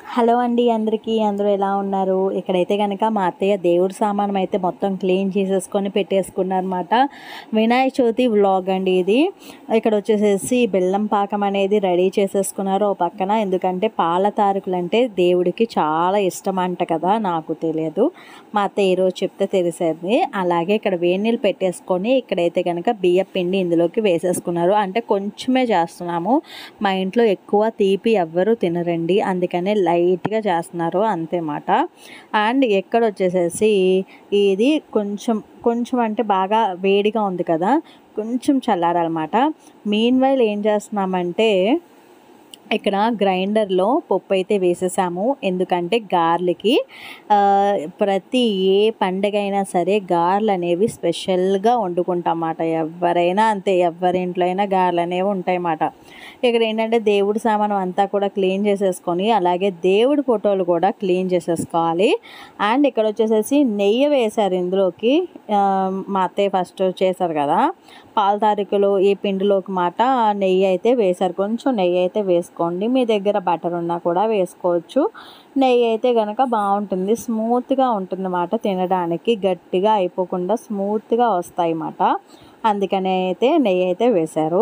hello అండి అందరికీ అందరూ ఎలా ఉన్నారు ఇక్కడైతే కనుక మా అత్తయ్య దేవుడి సామానం అయితే మొత్తం క్లీన్ చేసేసుకొని పెట్టేసుకున్నారన్నమాట వినాయక చవితి వ్లాగ్ అండి ఇది ఇక్కడ వచ్చేసేసి బెల్లం పాకం అనేది రెడీ చేసేసుకున్నారు ఓ పక్కన ఎందుకంటే పాల తారకులు అంటే దేవుడికి చాలా ఇష్టం అంట కదా నాకు తెలియదు మా అత్తయ్య ఈరోజు చెప్తే తెలిసేది అలాగే ఇక్కడ వేడి నీళ్ళు పెట్టేసుకొని ఇక్కడైతే కనుక బియ్య పిండి ఇందులోకి వేసేసుకున్నారు అంటే కొంచెమే చేస్తున్నాము మా ఇంట్లో ఎక్కువ తీపి ఎవ్వరూ తినరండి అందుకనే లైట్గా చేస్తున్నారు అంతే మాట అండ్ ఎక్కడ వచ్చేసేసి ఇది కొంచెం కొంచెం అంటే బాగా వేడిగా ఉంది కదా కొంచెం చల్లారనమాట మీన్ వైల్ ఏం చేస్తున్నామంటే ఇక్కడ గ్రైండర్లో పప్పు అయితే వేసేసాము ఎందుకంటే గార్లకి ఆ, ప్రతి ఏ పండగ అయినా సరే గార్లు అనేవి స్పెషల్గా వండుకుంటాం అన్నమాట ఎవరైనా అంతే ఎవరింట్లో అయినా గార్లు అనేవి ఉంటాయన్నమాట ఇక్కడ ఏంటంటే దేవుడి సామానం అంతా కూడా క్లీన్ చేసేసుకొని అలాగే దేవుడి ఫోటోలు కూడా క్లీన్ చేసేసుకోవాలి అండ్ ఇక్కడ వచ్చేసేసి నెయ్యి వేశారు ఇందులోకి ఆ, మా అత్తయ్య ఫస్ట్ చేశారు కదా పాల తారీఖులు ఈ పిండిలోకి మాట నెయ్యి అయితే వేశారు కొంచెం నెయ్యి అయితే వేసుకోండి మీ దగ్గర బటర్ ఉన్నా కూడా వేసుకోవచ్చు నెయ్యి అయితే కనుక బాగుంటుంది స్మూత్గా ఉంటుంది అన్నమాట తినడానికి గట్టిగా అయిపోకుండా స్మూత్గా వస్తాయి అన్నమాట అందుకని అయితే నెయ్యి అయితే వేశారు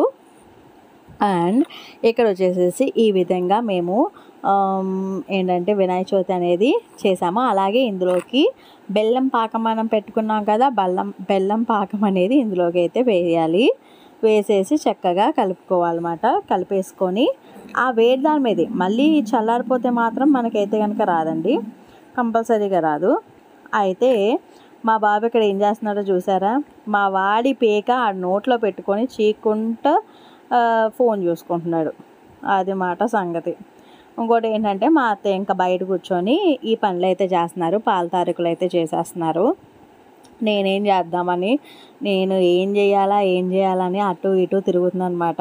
అండ్ ఇక్కడ వచ్చేసేసి ఈ విధంగా మేము ఆమ్, ఏంటంటే వినాయక చవితి అనేది చేసాము అలాగే ఇందులోకి బెల్లం పాకం మనం పెట్టుకున్నాం కదా బెల్లం బెల్లం పాకం అనేది ఇందులోకి అయితే వేయాలి వేసేసి చక్కగా కలుపుకోవాలన్నమాట కలిపేసుకొని ఆ వేడి దాని మీద మళ్ళీ చల్లారిపోతే మాత్రం మనకైతే కనుక రాదండి కంపల్సరీగా రాదు అయితే మా బాబు ఇక్కడ ఏం చేస్తున్నాడో చూసారా మా వాడి పేక ఆ నోట్లో పెట్టుకొని చీక్కుంటూ ఆ, ఫోన్ చూసుకుంటున్నాడు అది మాట సంగతి ఇంకోటి ఏంటంటే మా అత్తయ్య ఇంకా బయట కూర్చొని ఈ పనులు అయితే చేస్తున్నారు పాల తారీఖులు అయితే చేసేస్తున్నారు నేనేం చేద్దామని నేను ఏం చేయాలా ఏం చేయాలని అటు ఇటు తిరుగుతున్నాను అనమాట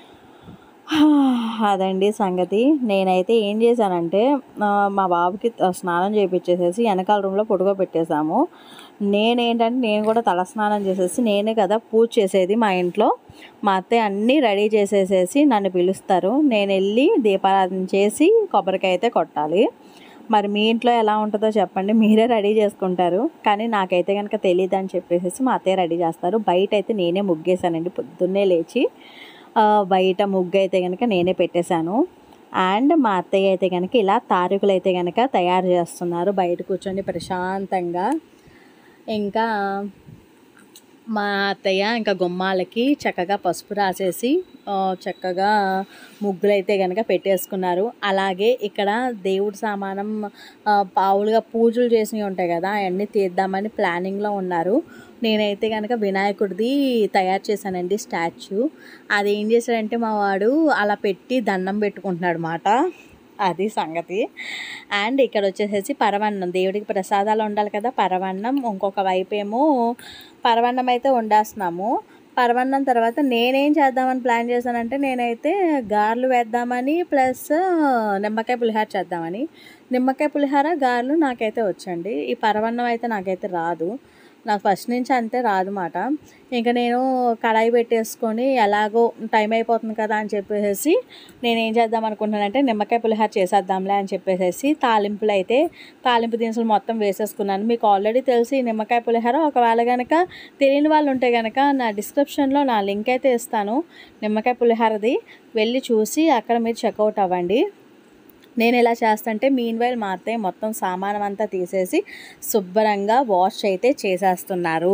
అదండి సంగతి నేనైతే ఏం చేశానంటే ఆ, మా బాబుకి త- స్నానం చేయించేసేసి వెనకాల రూమ్లో పడుకోబెట్టేశాము నేనేంటంటే నేను కూడా తల స్నానం చేసేసి నేనే కదా పూజ చేసేది మా ఇంట్లో మా అత్తయ్య అన్నీ రెడీ చేసేసేసి నన్ను పిలుస్తారు నేను వెళ్ళి దీపారాధన చేసి కొబ్బరికాయ అయితే కొట్టాలి మరి మీ ఇంట్లో ఎలా ఉంటుందో చెప్పండి మీరే రెడీ చేసుకుంటారు కానీ నాకైతే కనుక తెలియదు అని చెప్పేసి మా అత్తయ్య రెడీ చేస్తారు బయట అయితే నేనే ముగ్గేసానండి పొద్దున్నే లేచి ఆ, బయట ముగ్గు అయితే కనుక నేనే పెట్టేశాను అండ్ మా అత్తయ్య అయితే కనుక ఇలా తారీఖులు అయితే కనుక తయారు చేస్తున్నారు బయట కూర్చొని ప్రశాంతంగా ఇంకా మా అత్తయ్య ఇంకా గుమ్మాలకి చక్కగా పసుపు రాసేసి ఆ, చక్కగా ముగ్గులు అయితే కనుక పెట్టేసుకున్నారు అలాగే ఇక్కడ దేవుడి సామానం ఆ, పావులుగా పూజలు చేసినవి ఉంటాయి కదా అవన్నీ తీద్దామని ప్లానింగ్లో ఉన్నారు నేనైతే కనుక వినాయకుడిది తయారు చేశానండి స్టాచ్యూ అది ఏం చేశాడంటే మా వాడు అలా పెట్టి దండం పెట్టుకుంటున్నాడు అన్నమాట అది సంగతి అండ్ ఇక్కడ వచ్చేసేసి పరవన్నం దేవుడికి ప్రసాదాలు ఉండాలి కదా పరవన్నం ఇంకొక వైపు ఏమో పరవన్నం అయితే వండేస్తున్నాము పరవన్నం తర్వాత నేనేం చేద్దామని ప్లాన్ చేశానంటే నేనైతే గారెలు వేద్దామని ప్లస్ నిమ్మకాయ పులిహార చేద్దామని నిమ్మకాయ పులిహార గారెలు నాకైతే వచ్చండి ఈ పరవన్నం అయితే నాకైతే రాదు నాకు ఫస్ట్ నుంచి అంతే రాదు మాట ఇంకా నేను కడాయి పెట్టేసుకొని ఎలాగో టైం అయిపోతుంది కదా అని చెప్పేసి నేను ఏం చేద్దాం అనుకుంటున్నానంటే నిమ్మకాయ పులిహార చేసేద్దాంలే అని చెప్పేసి తాలింపులు అయితే తాలింపు దినుసులు మొత్తం వేసేసుకున్నాను మీకు ఆల్రెడీ తెలిసి ఈ నిమ్మకాయ పులిహార ఒకవేళ కనుక తెలియని వాళ్ళు ఉంటే కనుక నా డిస్క్రిప్షన్లో నా లింక్ అయితే ఇస్తాను నిమ్మకాయ పులిహారది వెళ్ళి చూసి అక్కడ మీరు చెక్అవుట్ అవ్వండి నేను ఎలా చేస్తాంటే మీన్ వైల్ మా అత్తయ్య మొత్తం సామానం అంతా తీసేసి శుభ్రంగా వాష్ అయితే చేసేస్తున్నారు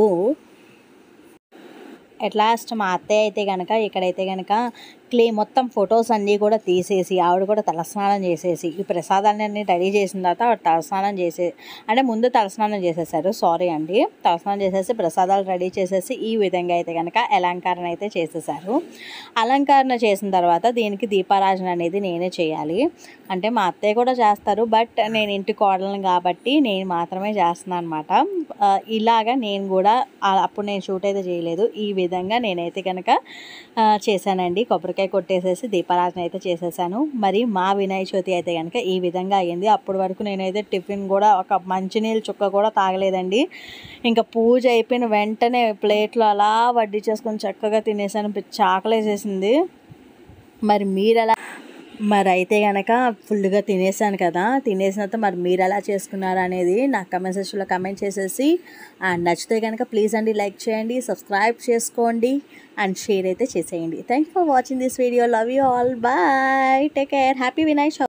ఎట్ లాస్ట్ మా అత్తయ్య అయితే కనుక ఇక్కడైతే కనుక క్లే మొత్తం ఫొటోస్ అన్నీ కూడా తీసేసి ఆవిడ కూడా తలస్నానం చేసేసి ఈ ప్రసాదాలన్నీ రెడీ చేసిన తర్వాత ఆవిడ తలస్నానం చేసే అంటే ముందు తలస్నానం చేసేసారు సారీ అండి తలస్నానం చేసేసి ప్రసాదాలు రెడీ చేసేసి ఈ విధంగా అయితే కనుక అలంకరణ అయితే చేసేసారు అలంకరణ చేసిన తర్వాత దీనికి దీపారాజన అనేది నేనే చేయాలి అంటే మా అత్తయ్య కూడా చేస్తారు బట్ నేను ఇంటి కోడలను కాబట్టి నేను మాత్రమే చేస్తున్నాను అనమాట ఇలాగా నేను కూడా ఆ- అప్పుడు నేను షూట్ అయితే చేయలేదు ఈ విధంగా నేనైతే కనుక ఆ, చేశానండి కొబ్బరికాయ కొట్టేసేసి దీపారాధన అయితే చేసేసాను మరి మా వినాయక చవితి అయితే కనుక ఈ విధంగా అయ్యింది అప్పటి వరకు నేనైతే టిఫిన్ కూడా ఒక మంచినీళ్ళు చుక్క కూడా తాగలేదండి ఇంకా పూజ అయిపోయిన వెంటనే ప్లేట్లో అలా వడ్డీ చేసుకొని చక్కగా తినేసాను పిచ్చి ఆకలేసేసింది మరి మీరు ఎలా మరి అయితే కనుక ఫుల్గా తినేసాను కదా తినేసిన తర్వాత మరి మీరు ఎలా చేసుకున్నారు అనేది నాకు కమెంట్ సెక్షన్లో కమెంట్ చేసేసి అండ్ నచ్చితే కనుక ప్లీజ్ అండి లైక్ చేయండి సబ్స్క్రైబ్ చేసుకోండి అండ్ షేర్ అయితే చేసేయండి thank for watching this video love you all bye take care happy Vinayak